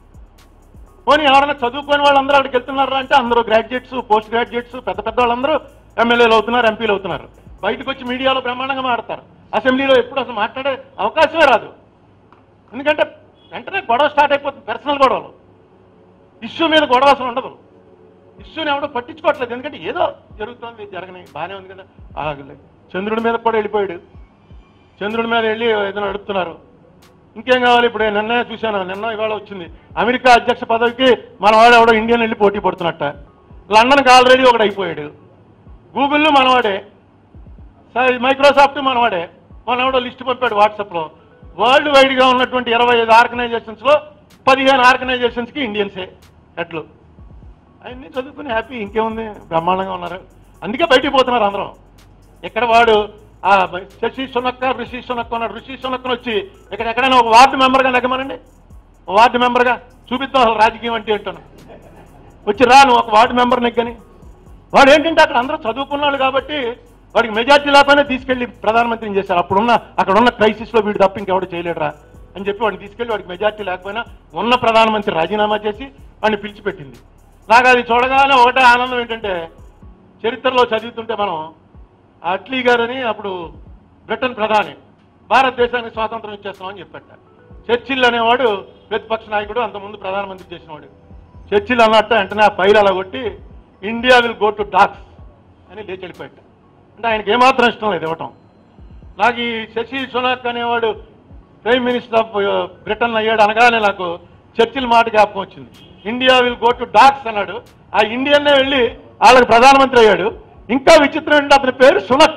పోనీ ఎవరైనా చదువుకొని వాళ్ళందరూ అక్కడికి వెళ్తున్నారా అంటే అందరూ గ్రాడ్యుయేట్స్ పోస్ట్ గ్రాడ్యుయేట్స్ పెద్ద పెద్ద వాళ్ళందరూ ఎమ్మెల్యేలు అవుతున్నారు ఎంపీలు అవుతున్నారు బయటకు వచ్చి మీడియాలో బ్రహ్మాండంగా మాడతారు అసెంబ్లీలో ఎప్పుడు అసలు మాట్లాడే అవకాశమే రాదు ఎందుకంటే వెంటనే గొడవ స్టార్ట్ అయిపోతుంది పర్సనల్ గొడవలు ఇష్యూ మీద గొడవ అసలు ఉండదు ఇష్యూని ఎవడో పట్టించుకోవట్లేదు ఎందుకంటే ఏదో జరుగుతుంది జరగని బాగానే ఉంది కదా ఆగలే చంద్రుడి మీద కూడా వెళ్ళిపోయాడు చంద్రుడి మీద వెళ్ళి ఏదైనా నడుపుతున్నారు ఇంకేం కావాలి ఇప్పుడు నిన్నే చూశాను నిన్న ఇవాళ వచ్చింది అమెరికా అధ్యక్ష పదవికి మన వాడు ఎవడో ఇండియన్ వెళ్ళి పోటీ పడుతున్నట్ట లండన్కి ఆల్రెడీ ఒకడు అయిపోయాడు గూగుల్ మనవాడే స- మైక్రోసాఫ్ట్ మనవాడే మనవాడో లిస్ట్ పంపాడు వాట్సాప్లో వరల్డ్ వైడ్గా ఉన్నటువంటి ఇరవై ఐదు ఆర్గనైజేషన్స్లో పదిహేను ఆర్గనైజేషన్స్కి ఇండియన్సే ఎట్లు అవన్నీ చదువుకుని హ్యాపీ ఇంకేముంది బ్రహ్మాండంగా ఉన్నారు అందుకే బయటికి పోతున్నారు అందరం ఇక్కడ వాడు ఆ శశి సునక్క ఋషి సునక్క ఉన్నాడు ఋషి సునక్కను వచ్చి ఇక్కడ ఎక్కడైనా ఒక వార్డు మెంబర్గా నెగ్గమనండి ఒక వార్డు మెంబర్గా చూపిద్దాం అసలు రాజకీయం అంటే ఏంటో వచ్చి రా నువ్వు ఒక వార్డు మెంబర్ నెగ్గని వాడు ఏంటంటే అక్కడ అందరూ చదువుకున్నాడు కాబట్టి వాడికి మెజార్టీ లేకపోయినా తీసుకెళ్లి ప్రధానమంత్రిని చేశారు అప్పుడున్న అక్కడ ఉన్న క్రైసిస్ లో వీడు తప్ప ఇంకెవడు చేయలేడురా అని చెప్పి వాడిని తీసుకెళ్లి వాడికి మెజార్టీ లేకపోయినా ఉన్న ప్రధానమంత్రి రాజీనామా చేసి వాడిని పిలిచిపెట్టింది నాకు అది చూడగానే ఒకటే ఆనందం ఏంటంటే చరిత్రలో చదువుతుంటే మనం అట్లీ గారని అప్పుడు బ్రిటన్ ప్రధాని భారతదేశానికి స్వాతంత్రం ఇచ్చేస్తామని చెప్పాట చర్చిల్ అనేవాడు ప్రతిపక్ష నాయకుడు అంతకుముందు ప్రధానమంత్రి చేసినవాడు చర్చిలు అన్నట్టు వెంటనే ఆ ఫైల్ అలా కొట్టి India will go to docks అని లేచి వెళ్ళిపోయాడు అంటే ఆయనకి ఏమాత్రం ఇష్టం లేదు ఇవ్వటం నాకు ఈ శశి సునాక్ అనేవాడు ప్రైమ్ మినిస్టర్ ఆఫ్ బ్రిటన్ అయ్యాడు అనగానే నాకు చర్చిల మాట జ్ఞాపకం వచ్చింది India will go to docks అన్నాడు ఆ ఇండియన్నే వెళ్ళి వాళ్ళకి ప్రధానమంత్రి అయ్యాడు ఇంకా విచిత్రం ఏంటంటే అతని పేరు సునక్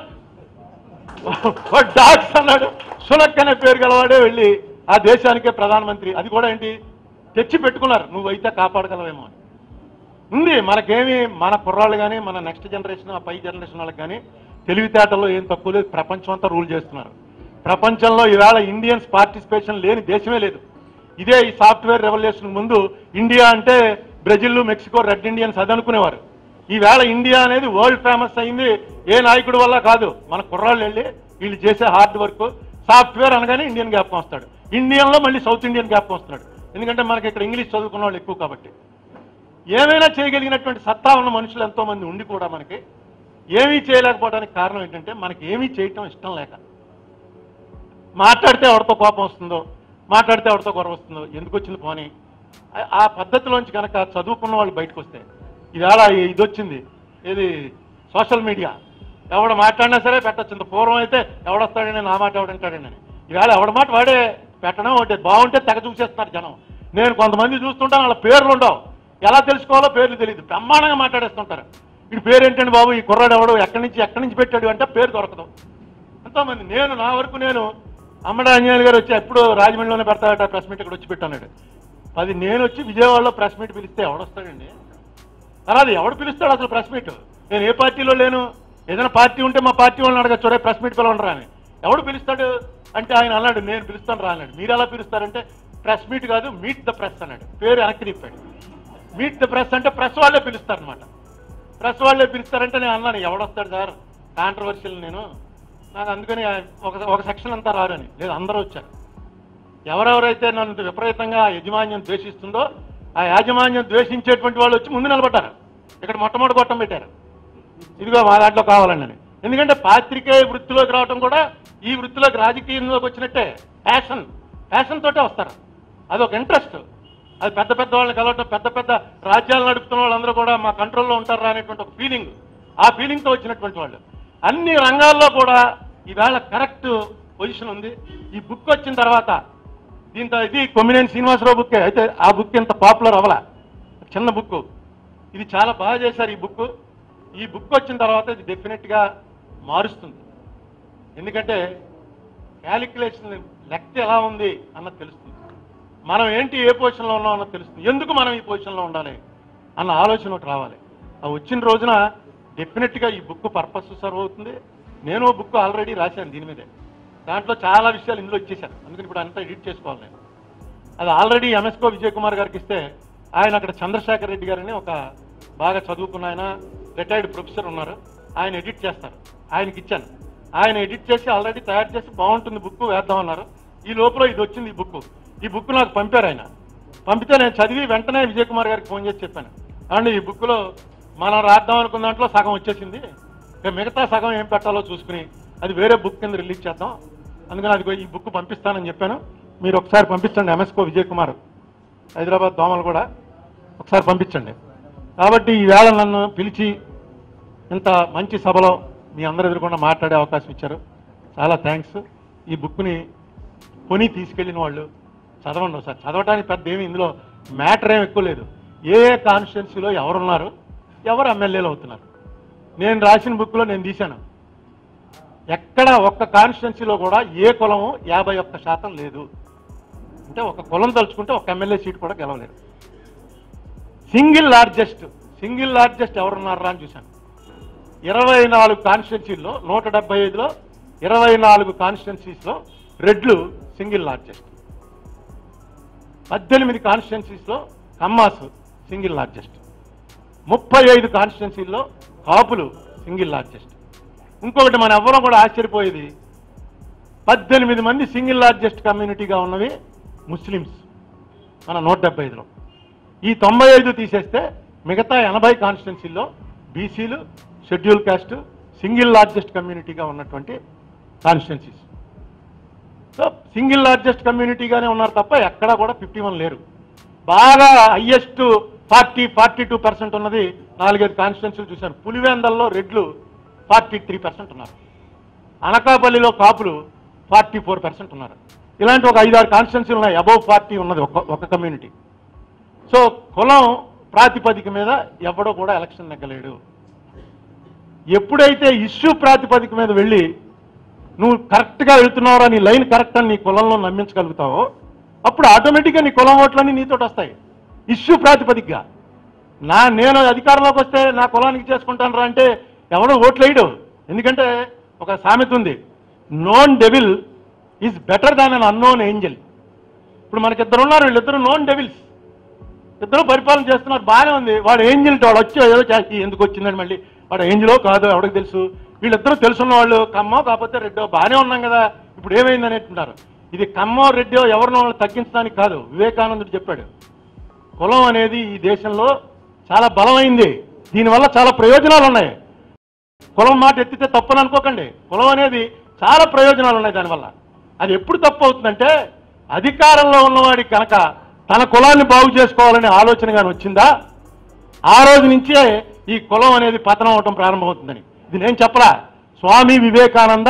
వాడు డాక్స్ అన్నాడు సునక్ అనే పేరు గలవాడే వెళ్ళి ఆ దేశానికే ప్రధానమంత్రి అది కూడా ఏంటి తెచ్చి పెట్టుకున్నారు నువ్వైతే కాపాడగలవేమో అని ఉంది మనకేమి మన కుర్రాళ్ళు కానీ మన నెక్స్ట్ జనరేషన్ ఆ పై జనరేషన్ వాళ్ళకి కానీ తెలివితేటల్లో ఏం తక్కువ లేదు ప్రపంచం అంతా రూల్ చేస్తున్నారు ప్రపంచంలో ఈవేళ ఇండియన్స్ పార్టిసిపేషన్ లేని దేశమే లేదు ఇదే ఈ సాఫ్ట్వేర్ రెవల్యూషన్ ముందు ఇండియా అంటే బ్రెజిల్ మెక్సికో రెడ్ ఇండియన్స్ అది అనుకునేవారు ఈవేళ ఇండియా అనేది వరల్డ్ ఫేమస్ అయింది ఏ నాయకుడి వల్ల కాదు మన కుర్రాళ్ళు వెళ్ళి వీళ్ళు చేసే హార్డ్ వర్క్ సాఫ్ట్వేర్ అనగానే ఇండియన్ జ్ఞాపకం వస్తాడు ఇండియన్లో మళ్ళీ సౌత్ ఇండియన్ జ్ఞాపకం వస్తున్నాడు ఎందుకంటే మనకి ఇక్కడ ఇంగ్లీష్ చదువుకున్న వాళ్ళు ఎక్కువ కాబట్టి ఏమైనా చేయగలిగినటువంటి సత్తా ఉన్న మనుషులు ఎంతో మంది ఉండి కూడా మనకి ఏమీ చేయలేకపోవడానికి కారణం ఏంటంటే మనకి ఏమీ చేయటం ఇష్టం లేక మాట్లాడితే ఎవరితో కోపం వస్తుందో మాట్లాడితే ఎవరితో గొడవ వస్తుందో ఎందుకు వచ్చింది పోనీ ఆ- ఆ పద్ధతిలోంచి కనుక చదువుకున్న వాళ్ళు బయటకు వస్తే ఇవాళ ఇది వచ్చింది ఇది సోషల్ మీడియా ఎవడు మాట్లాడినా సరే పెట్టచ్చు ఇంత పూర్వం అయితే ఎవడొస్తాడని నా మాట ఎవడంటాడని ఇవాళ ఎవడ మాట వాడే పెట్టడం ఒకటి బాగుంటే తెగ చూసేస్తున్నారు జనం నేను కొంతమంది చూస్తుంటాను వాళ్ళ పేర్లు ఉండవు ఎలా తెలుసుకోవాలో పేర్లు తెలియదు బ్రహ్మాండంగా మాట్లాడేస్తుంటారు వీడి పేరు ఏంటండి బాబు ఈ కుర్రాడు ఎవడు ఎక్కడి నుంచి ఎక్కడి నుంచి పెట్టాడు అంటే పేరు దొరకదు ఎంతోమంది నేను నా వరకు నేను అమ్మడ అంజనేయులు గారు వచ్చి ఎప్పుడు రాజమండ్రిలోనే పెడతాడట ప్రెస్ మీట్ ఇక్కడ వచ్చి పెట్టాడు అది నేను వచ్చి విజయవాడలో ప్రెస్ మీట్ పిలిస్తే ఎవడొస్తాడండి తర్వాత ఎవడు పిలుస్తాడు అసలు ప్రెస్ మీట్ నేను ఏ పార్టీలో లేను ఏదైనా పార్టీ ఉంటే మా పార్టీ వాళ్ళని అడగచ్చు "ఒరేయ్, ప్రెస్ మీట్ పిలవండి రా" అని ఎవడు పిలుస్తాడు అంటే ఆయన అన్నాడు నేను పిలుస్తాను రా అన్నాడు మీరు ఎలా పిలుస్తారంటే ప్రెస్ మీట్ కాదు మీట్ ద ప్రెస్ అన్నాడు పేరు వెనక్కి తిప్పాడు మీట్ ద ప్రెస్ అంటే ప్రెస్ వాళ్ళే పిలుస్తారనమాట ప్రెస్ వాళ్ళే పిలుస్తారంటే నేను అన్నాను ఎవడొస్తాడు సార్ కాంట్రవర్షియల్ నేను నాకు అందుకని ఒక ఒక సెక్షన్ అంతా రారని లేదు అందరూ వచ్చారు ఎవరెవరైతే నన్ను విపరీతంగా ఆ యజమాన్యం ద్వేషిస్తుందో ఆ యాజమాన్యం ద్వేషించేటువంటి వాళ్ళు వచ్చి ముందు నిలబడ్డారు ఇక్కడ మొట్టమొదటి గొట్టం పెట్టారు ఇదిగో మా దాంట్లో కావాలండి అని. ఎందుకంటే పాత్రికేయ వృత్తిలోకి రావడం కూడా ఈ వృత్తిలోకి రాజకీయంలోకి వచ్చినట్టే ప్యాషన్ ప్యాషన్ తోటే వస్తారు అది ఒక ఇంట్రెస్ట్ అది పెద్ద పెద్ద వాళ్ళని కలవటం పెద్ద పెద్ద రాజ్యాలు నడుపుతున్న వాళ్ళందరూ కూడా మా కంట్రోల్లో ఉంటారా అనేటువంటి ఒక ఫీలింగ్ ఆ ఫీలింగ్తో వచ్చినటువంటి వాళ్ళు అన్ని రంగాల్లో కూడా ఈవేళ కరెక్ట్ పొజిషన్ ఉంది ఈ బుక్ వచ్చిన తర్వాత దీంతో ఇది కొమ్మినేని శ్రీనివాసరావు బుక్కే అయితే ఆ బుక్ ఇంత పాపులర్ అవ్వలా చిన్న బుక్ ఇది చాలా బాగా చేశారు ఈ బుక్ ఈ బుక్ వచ్చిన తర్వాత ఇది డెఫినెట్గా మారుస్తుంది ఎందుకంటే క్యాలిక్యులేషన్ లెక్క ఎలా ఉంది అన్నది తెలుస్తుంది మనం ఏంటి ఏ పొజిషన్లో ఉన్నాం అన్నది తెలుస్తుంది ఎందుకు మనం ఈ పొజిషన్లో ఉండాలి అన్న ఆలోచన ఒకటి రావాలి ఆ వచ్చిన రోజున డెఫినెట్గా ఈ బుక్ పర్పస్ సర్వ్ అవుతుంది నేను బుక్ ఆల్రెడీ రాశాను దీని మీదే దాంట్లో చాలా విషయాలు ఇందులో ఇచ్చేశాను అందుకని ఇప్పుడు అంతా ఎడిట్ చేసుకోవాలి నేను అది ఆల్రెడీ ఎంఎస్కో విజయ్ కుమార్ గారికి ఇస్తే ఆయన అక్కడ చంద్రశేఖర్ రెడ్డి గారని ఒక బాగా చదువుకున్న ఆయన రిటైర్డ్ ప్రొఫెసర్ ఉన్నారు ఆయన ఎడిట్ చేస్తారు ఆయనకి ఇచ్చాను ఆయన ఎడిట్ చేసి ఆల్రెడీ తయారు చేసి బాగుంటుంది బుక్ వేద్దామన్నారు ఈ లోపల ఇది వచ్చింది ఈ బుక్ ఈ బుక్ నాకు పంపారు ఆయన పంపితే నేను చదివి వెంటనే విజయ్ కుమార్ గారికి ఫోన్ చేసి చెప్పాను అండి ఈ బుక్లో మనం రాద్దాం అనుకున్న దాంట్లో సగం వచ్చేసింది ఇక మిగతా సగం ఏం పెట్టాలో చూసుకుని అది వేరే బుక్ కింద రిలీజ్ చేద్దాం అందుకని అది ఈ బుక్ పంపిస్తానని చెప్పాను మీరు ఒకసారి పంపించండి ఎంఎస్కో విజయ్ కుమార్ హైదరాబాద్ దోమలు కూడా ఒకసారి పంపించండి కాబట్టి ఈవేళ నన్ను పిలిచి ఇంత మంచి సభలో మీ అందరు ఎదురుకుండా మాట్లాడే అవకాశం ఇచ్చారు చాలా థ్యాంక్స్ ఈ బుక్ని కొని తీసుకెళ్ళిన వాళ్ళు చదవండి ఒకసారి చదవడానికి పెద్ద ఏమి ఇందులో మ్యాటర్ ఏం ఎక్కువ లేదు ఏ ఏ కాన్స్టిట్యున్సీలో ఎవరున్నారు ఎవరు ఎమ్మెల్యేలు అవుతున్నారు నేను రాసిన బుక్లో నేను తీశాను ఎక్కడ ఒక్క కాన్స్టిట్యున్సీలో కూడా ఏ కులము యాభై ఒక్క శాతం లేదు అంటే ఒక కులం తలుచుకుంటే ఒక ఎమ్మెల్యే సీట్ కూడా గెలవలేదు సింగిల్ లార్జెస్ట్ సింగిల్ లార్జెస్ట్ ఎవరున్నారా అని చూశాను ఇరవై నాలుగు కాన్స్టిట్యున్సీల్లో నూట డెబ్బై ఐదులో ఇరవై నాలుగు కాన్స్టిట్యున్సీస్లో రెడ్లు సింగిల్ లార్జెస్ట్ పద్దెనిమిది కాన్స్టిట్యున్సీస్లో కమ్మాస్ సింగిల్ లార్జెస్ట్ ముప్పై ఐదు కాన్స్టిట్యున్సీల్లో కాపులు సింగిల్ లార్జెస్ట్ ఇంకొకటి మన ఎవ్వరం కూడా ఆశ్చర్యపోయేది పద్దెనిమిది మంది సింగిల్ లార్జెస్ట్ కమ్యూనిటీగా ఉన్నవి ముస్లిమ్స్ మన నూట డెబ్బై ఐదులో ఈ తొంభై ఐదు తీసేస్తే మిగతా ఎనభై కాన్స్టిట్యున్సీల్లో బీసీలు షెడ్యూల్ కాస్ట్ సింగిల్ లార్జెస్ట్ కమ్యూనిటీగా ఉన్నటువంటి కాన్స్టిట్యున్సీస్ సో సింగిల్ లార్జెస్ట్ కమ్యూనిటీగానే ఉన్నారు తప్ప ఎక్కడా కూడా ఫిఫ్టీ వన్ లేరు బాగా highest forty forty two percent ఉన్నది నాలుగైదు కాన్స్టిట్యున్సీలు చూశాను పులివెందల్లో రెడ్లు ఫార్టీ త్రీ పర్సెంట్ ఉన్నారు అనకాపల్లిలో కాపులు ఫార్టీ ఫోర్ పర్సెంట్ ఉన్నారు ఇలాంటి ఒక ఐదారు కాన్స్టిట్యున్సీలు ఉన్నాయి అబౌవ్ ఫార్టీ ఉన్నది ఒక ఒక కమ్యూనిటీ సో కులం ప్రాతిపదిక మీద ఎవడో కూడా ఎలక్షన్ నెగ్గలేడు ఎప్పుడైతే ఇష్యూ ప్రాతిపదిక మీద వెళ్ళి నువ్వు కరెక్ట్గా వెళ్తున్నావురా నీ లైన్ కరెక్ట్ అని నీ కులంలో నమ్మించగలుగుతావో అప్పుడు ఆటోమేటిక్గా నీ కులం ఓట్లన్నీ నీతో వస్తాయి ఇష్యూ ప్రాతిపదికగా నా నేను అధికారంలోకి వస్తే నా కులానికి చేసుకుంటాను రా అంటే ఎవడో ఓట్లు వేయడు ఎందుకంటే ఒక సామెత ఉంది known devil is better than un unknown angel ఇప్పుడు మనకిద్దరు ఉన్నారు వీళ్ళిద్దరు నోన్ డెవిల్స్ ఇద్దరు పరిపాలన చేస్తున్నారు బాగానే ఉంది వాడు ఏంజిల్ వాడు వచ్చి ఏదో చేసి ఎందుకు వచ్చిందని మళ్ళీ వాడు ఏంజిలో కాదు ఎవరికి తెలుసు వీళ్ళిద్దరూ తెలుసున్న వాళ్ళు కమ్మో కాకపోతే రెడ్డో బాగానే ఉన్నాం కదా ఇప్పుడు ఏమైంది అనేట్టున్నారు ఇది కమ్మో రెడ్డో ఎవరినో వాళ్ళని తగ్గించడానికి కాదు వివేకానందుడు చెప్పాడు కులం అనేది ఈ దేశంలో చాలా బలమైంది దీనివల్ల చాలా ప్రయోజనాలు ఉన్నాయి కులం మాట ఎత్తితే తప్పని అనుకోకండి కులం అనేది చాలా ప్రయోజనాలు ఉన్నాయి దానివల్ల అది ఎప్పుడు తప్పు అవుతుందంటే అధికారంలో ఉన్నవాడికి కనుక తన కులాన్ని బాగు చేసుకోవాలనే ఆలోచన కానీ వచ్చిందా ఆ రోజు నుంచే ఈ కులం అనేది పతనం అవటం ప్రారంభమవుతుందని ఇది నేను చెప్పరా స్వామి వివేకానంద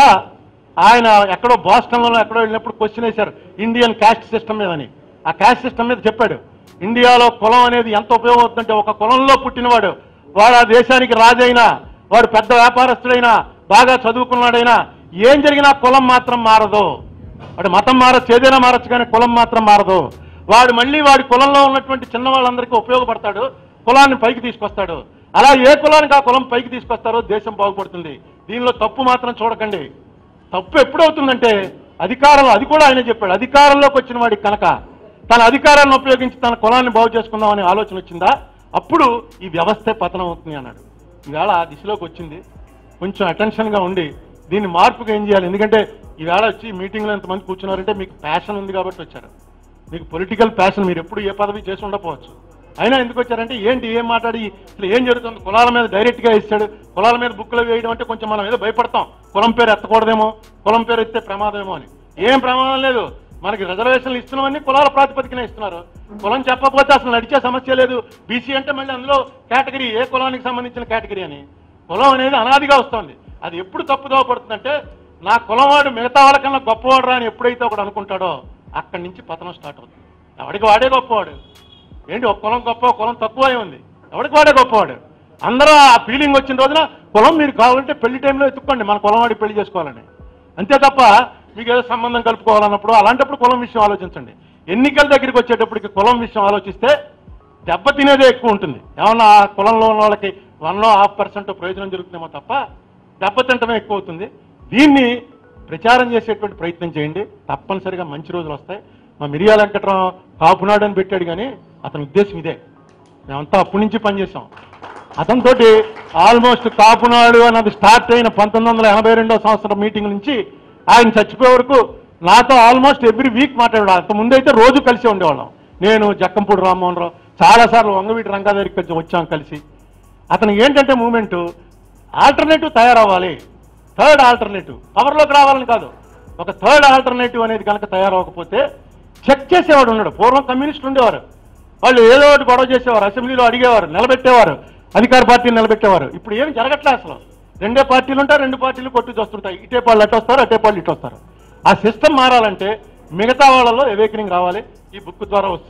ఆయన ఎక్కడో బోస్టన్లో ఎక్కడో వెళ్ళినప్పుడు క్వశ్చన్ వేశారు ఇండియన్ క్యాస్ట్ సిస్టమ్ మీదని ఆ క్యాస్ట్ సిస్టమ్ మీద చెప్పాడు ఇండియాలో కులం అనేది ఎంత ఉపయోగపడుతుందంటే ఒక కులంలో పుట్టినవాడు వాడు ఆ దేశానికి రాజైనా వాడు పెద్ద వ్యాపారస్తుడైనా బాగా చదువుకున్నాడైనా ఏం జరిగినా కులం మాత్రం మారదు వాడు మతం మారచ్చు ఏదైనా మారచ్చు కానీ కులం మాత్రం మారదు వాడు మళ్ళీ వాడి కులంలో ఉన్నటువంటి చిన్న వాళ్ళందరికీ ఉపయోగపడతాడు కులాన్ని పైకి తీసుకొస్తాడు అలా ఏ కులానికి ఆ కులం పైకి తీసుకొస్తారో దేశం బాగుపడుతుంది దీనిలో తప్పు మాత్రం చూడకండి తప్పు ఎప్పుడు అవుతుందంటే అధికారంలో అది కూడా ఆయన చెప్పాడు అధికారంలోకి వచ్చిన వాడికి కనుక తన అధికారాన్ని ఉపయోగించి తన కులాన్ని బాగు చేసుకుందామనే ఆలోచన వచ్చిందా అప్పుడు ఈ వ్యవస్థే పతనం అవుతుంది అన్నాడు ఈవేళ ఆ దిశలోకి వచ్చింది కొంచెం అటెన్షన్గా ఉండి దీన్ని మార్పుగా ఏం చేయాలి ఎందుకంటే ఈవేళ వచ్చి మీటింగ్లో ఎంతమంది కూర్చున్నారంటే మీకు ప్యాషన్ ఉంది కాబట్టి వచ్చారు మీకు పొలిటికల్ ప్యాషన్ మీరు ఎప్పుడు ఏ పదవి చేసి ఉండకపోవచ్చు అయినా ఎందుకు వచ్చారంటే ఏంటి ఏం మాట్లాడి అసలు ఏం జరుగుతుంది కులాల మీద డైరెక్ట్గా ఇస్తాడు కులాల మీద బుక్కులు వేయడం అంటే కొంచెం మనం ఏదో భయపడతాం కులం పేరు ఎత్తకూడదేమో కులం పేరు ఎత్తే ప్రమాదమేమో అని ఏం ప్రమాదం లేదు మనకి రిజర్వేషన్లు ఇస్తున్నామని కులాల ప్రాతిపదికన ఇస్తున్నారు కులం చెప్పకపోతే అసలు నడిచే సమస్య లేదు బీసీ అంటే మళ్ళీ అందులో కేటగిరీ ఏ కులానికి సంబంధించిన కేటగిరీ అని కులం అనేది అనాదిగా వస్తుంది అది ఎప్పుడు తప్పుదోవ పడుతుందంటే నా కులంవాడు మిగతా వాళ్ళకన్నా గొప్పవాడు రా అని ఎప్పుడైతే ఒకడు అనుకుంటాడో అక్కడి నుంచి పతనం స్టార్ట్ అవుతుంది ఎవడికి వాడే గొప్పవాడు ఏంటి ఒక కులం గొప్ప ఒక కులం తక్కువ అయి ఉంది ఎవడికి వాడే గొప్పవాడు అందరూ ఆ ఫీలింగ్ వచ్చిన రోజున కులం మీరు కావాలంటే పెళ్లి టైంలో ఎత్తుక్కోండి మన కులం వాడికి పెళ్లి చేసుకోవాలని అంతే తప్ప మీకు ఏదో సంబంధం కలుపుకోవాలన్నప్పుడు అలాంటప్పుడు కులం విషయం ఆలోచించండి ఎన్నికల దగ్గరికి వచ్చేటప్పటికి కులం విషయం ఆలోచిస్తే దెబ్బ తినేదే ఎక్కువ ఉంటుంది ఏమన్నా ఆ కులంలో ఉన్న వాళ్ళకి వన్లో హాఫ్ పర్సెంట్ ప్రయోజనం జరుగుతుందేమో తప్ప దెబ్బతింటమే ఎక్కువ అవుతుంది దీన్ని ప్రచారం చేసేటువంటి ప్రయత్నం చేయండి తప్పనిసరిగా మంచి రోజులు వస్తాయి మా మిరియాల వెంకట్రావు కాపునాడు అని పెట్టాడు కానీ అతని ఉద్దేశం ఇదే మేమంతా అప్పటి నుంచి పనిచేసాం అతనితోటి ఆల్మోస్ట్ కాపునాడు అన్నది స్టార్ట్ అయిన పంతొమ్మిది వందల ఎనభై రెండో సంవత్సరం మీటింగ్ నుంచి ఆయన చచ్చిపోయే వరకు నాతో ఆల్మోస్ట్ ఎవ్రీ వీక్ మాట్లాడాడు అంత ముందైతే రోజు కలిసి ఉండేవాళ్ళం నేను జక్కంపూడి రామ్మోహన్ రావు చాలాసార్లు వంగవీటి రంగా దగ్గరికి వచ్చి వచ్చాం కలిసి అతను ఏంటంటే మూమెంట్ ఆల్టర్నేటివ్ తయారవ్వాలి థర్డ్ ఆల్టర్నేటివ్ పవర్లోకి రావాలని కాదు ఒక థర్డ్ ఆల్టర్నేటివ్ అనేది కనుక తయారవ్వకపోతే చెక్ చేసేవాడు ఉన్నాడు పూర్వం కమ్యూనిస్టులు ఉండేవారు వాళ్ళు ఏదో ఒకటి గొడవ చేసేవారు అసెంబ్లీలో అడిగేవారు నిలబెట్టేవారు అధికార పార్టీని నిలబెట్టేవారు ఇప్పుడు ఏమి జరగట్లే అసలు రెండే పార్టీలు ఉంటాయి రెండు పార్టీలు కొట్టు చూస్తుంటాయి ఇటే వాళ్ళు అటు వస్తారు అటే వాళ్ళు ఇటు వస్తారు ఆ సిస్టమ్ మారాలంటే మిగతా వాళ్ళలో ఎవేకనింగ్ రావాలి ఈ బుక్ ద్వారా వస్తుంది